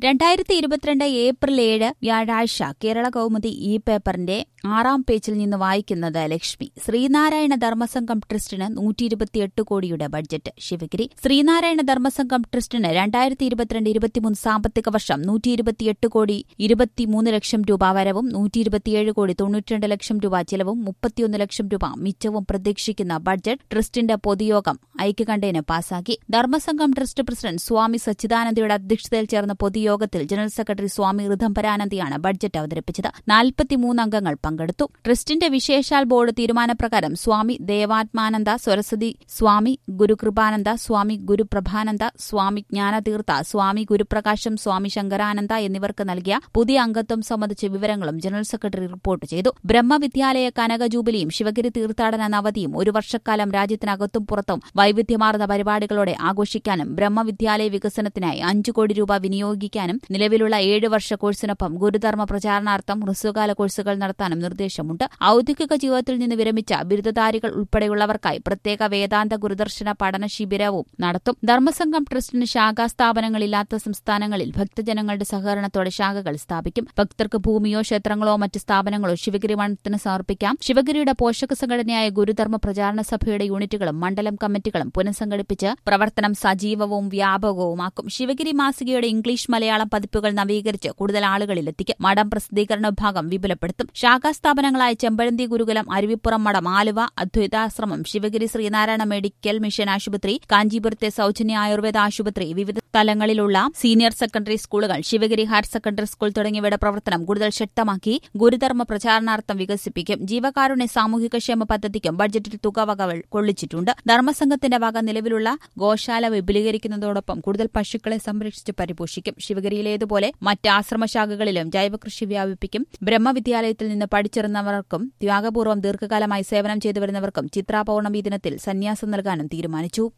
രണ്ടായിരത്തി ഇരുപത്തിരണ്ട് ഏപ്രിൽ ഏഴ് വ്യാഴാഴ്ച കേരള കൗമുദി ഈ പേപ്പറിന്റെ ആറാം പേജിൽ നിന്ന് വായിക്കുന്നത് ലക്ഷ്മി ശ്രീനാരായണ ധർമ്മസംഘം ട്രസ്റ്റിന് നൂറ്റി ഇരുപത്തിയെട്ട് കോടിയുടെ ബഡ്ജറ്റ് ശിവഗിരി ശ്രീനാരായണ ധർമ്മസംഘം ട്രസ്റ്റിന് രണ്ടായിരത്തി ഇരുപത്തിരണ്ട് ഇരുപത്തിമൂന്ന് സാമ്പത്തിക വർഷം നൂറ്റി ഇരുപത്തിയെട്ട് കോടി ഇരുപത്തിമൂന്ന് ലക്ഷം രൂപ വരവും നൂറ്റി ഇരുപത്തിയേഴ് കോടി തൊണ്ണൂറ്റിരണ്ട് ലക്ഷം രൂപ ചെലവും മുപ്പത്തിയൊന്ന് ലക്ഷം രൂപ മിച്ചവും പ്രതീക്ഷിക്കുന്ന ബഡ്ജറ്റ് ട്രസ്റ്റിന്റെ പൊതുയോഗം ഐക്യകണ്ഠേന പാസാക്കി ധർമ്മസംഘം ട്രസ്റ്റ് പ്രസിഡന്റ് സ്വാമി സച്ചിദാനന്ദയുടെ അധ്യക്ഷതയിൽ ചേർന്ന പൊതുയോഗത്തിൽ ജനറൽ സെക്രട്ടറി സ്വാമി ഋതംബരാനന്ദയാണ് ബഡ്ജറ്റ് അവതരിപ്പിച്ചത് നാൽപ്പത്തിമൂന്ന് അംഗങ്ങൾ പങ്കെടുത്തു ട്രസ്റ്റിന്റെ വിശേഷാൽ ബോർഡ് തീരുമാനപ്രകാരം സ്വാമി ദേവാത്മാനന്ദ സരസ്വതി സ്വാമി ഗുരുകൃപാനന്ദ സ്വാമി ഗുരുപ്രഭാനന്ദ സ്വാമി ജ്ഞാനതീർത്ഥ സ്വാമി ഗുരുപ്രകാശം സ്വാമി ശങ്കരാനന്ദ എന്നിവർക്ക് നൽകിയ പുതിയ അംഗത്വം സംബന്ധിച്ച വിവരങ്ങളും ജനറൽ സെക്രട്ടറി റിപ്പോർട്ട് ചെയ്തു ബ്രഹ്മവിദ്യാലയ കനക ജൂബിലിയും ശിവഗിരി തീർത്ഥാടന നവതിയും ഒരു വർഷക്കാലം രാജ്യത്തിനകത്തും പുറത്തും വൈവിധ്യമാർന്ന പരിപാടികളോടെ ആഘോഷിക്കാനും ബ്രഹ്മവിദ്യാലയ വികസനത്തിനായി അഞ്ചു കോടി രൂപ വിനിയോഗിക്കാനും നിലവിലുള്ള ഏഴ് വർഷ കോഴ്സിനൊപ്പം ഗുരുധർമ്മ പ്രചാരണാർത്ഥം ഹ്രസ്വകാല കോഴ്സുകൾ നടത്താനും നിർദ്ദേശമുണ്ട് ഔദ്യോഗിക ജീവിതത്തിൽ നിന്ന് വിരമിച്ച ബിരുദധാരികൾ ഉൾപ്പെടെയുള്ളവർക്കായി പ്രത്യേക വേദാന്ത ഗുരുദർശന പഠന ശിബിരവും നടത്തും ധർമ്മസംഘം ട്രസ്റ്റിന് ശാഖാ സ്ഥാപനങ്ങളില്ലാത്ത സംസ്ഥാനങ്ങളിൽ ഭക്തജനങ്ങളുടെ സഹകരണത്തോടെ ശാഖകൾ സ്ഥാപിക്കും ഭക്തർക്ക് ഭൂമിയോ ക്ഷേത്രങ്ങളോ മറ്റ് സ്ഥാപനങ്ങളോ ശിവഗിരി മഠത്തിന് സമർപ്പിക്കാം ശിവഗിരിയുടെ പോഷക സംഘടനയായ ഗുരുധർമ്മ പ്രചാരണ സഭയുടെ യൂണിറ്റുകളും മണ്ഡലം കമ്മിറ്റികളും പുനഃസംഘടിപ്പിച്ച് പ്രവർത്തനം സജീവവും വ്യാപകവുമാക്കും ശിവഗിരി മാസികയുടെ ഇംഗ്ലീഷ് മലയാളം പതിപ്പുകൾ നവീകരിച്ച് കൂടുതൽ ആളുകളിലെത്തിക്കും മഠം പ്രസിദ്ധീകരണ വിഭാഗം വിപുലപ്പെടുത്തും ശാഖാസ്ഥാപനങ്ങളായ ചെമ്പഴന്തി ഗുരുകുലം അരുവിപ്പുറം മഠം ആലുവ അദ്വൈതാശ്രമം ശിവഗിരി ശ്രീനാരായണ മെഡിക്കൽ മിഷൻ ആശുപത്രി കാഞ്ചീപുരത്തെ സൌജന്യ ആയുർവേദ ആശുപത്രി വിവിധ തലങ്ങളിലുള്ള സീനിയർ സെക്കൻഡറി സ്കൂളുകൾ ശിവഗിരി ഹയർ സെക്കൻഡറി സ്കൂൾ തുടങ്ങിയവയുടെ പ്രവർത്തനം കൂടുതൽ ശക്തമാക്കി ഗുരുധർമ്മ പ്രചാരണാർത്ഥം വികസിപ്പിക്കും ജീവകാരുണ്യ സാമൂഹികക്ഷേമ പദ്ധതിക്കും ബഡ്ജറ്റിൽ തുക വകകൾ കൊള്ളിച്ചിട്ടുണ്ട് ധർമ്മസംഘത്തിന്റെ വക നിലവിലുള്ള ഗോശാല വിപുലീകരിക്കുന്നതോടൊപ്പം കൂടുതൽ പശുക്കളെ സംരക്ഷിച്ച് പരിപോഷിക്കും ശിവഗിരിയിലേതുപോലെ മറ്റ് ആശ്രമശാഖകളിലും ജൈവകൃഷി വ്യാപിപ്പിക്കും ബ്രഹ്മവിദ്യാലയത്തിൽ നിന്ന് പഠിച്ചിരുന്നവർക്കും ത്യാഗപൂർവ്വം ദീർഘകാലമായി സേവനം ചെയ്തുവരുന്നവർക്കും ചിത്രാ പൌർണമി ദിനത്തിൽ സന്യാസം നൽകാനും തീരുമാനിച്ചു